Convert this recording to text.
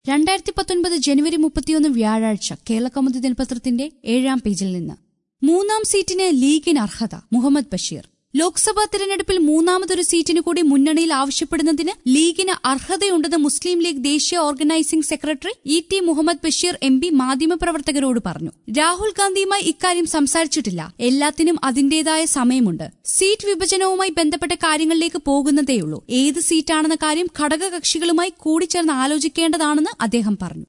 രണ്ടായിരത്തി പത്തൊൻപത് ജനുവരി മുപ്പത്തിയൊന്ന് വ്യാഴാഴ്ച കേരളകൗമുദി ദിനപത്രത്തിന്റെ ഏഴാം പേജിൽ നിന്ന് മൂന്നാം സീറ്റിന് ലീഗിന് അർഹത മുഹമ്മദ് ബഷീർ ലോക്സഭാ തെരഞ്ഞെടുപ്പിൽ മൂന്നാമതൊരു സീറ്റിന് കൂടി മുന്നണിയിൽ ആവശ്യപ്പെടുന്നതിന് ലീഗിന് അർഹതയുണ്ടെന്ന് മുസ്ലിം ലീഗ് ദേശീയ organising secretary E T Muhammad Basheer M P മാധ്യമപ്രവർത്തകരോട് പറഞ്ഞു രാഹുൽ ഗാന്ധിയുമായി ഇക്കാര്യം സംസാരിച്ചിട്ടില്ല എല്ലാത്തിനും അതിന്റേതായ സമയമുണ്ട് സീറ്റ് വിഭജനവുമായി ബന്ധപ്പെട്ട കാര്യങ്ങളിലേക്ക് പോകുന്നതേയുള്ളൂ ഏത് സീറ്റാണെന്ന കാര്യം ഘടകകക്ഷികളുമായി കൂടിച്ചേർന്ന് ആലോചിക്കേണ്ടതാണെന്ന് അദ്ദേഹം പറഞ്ഞു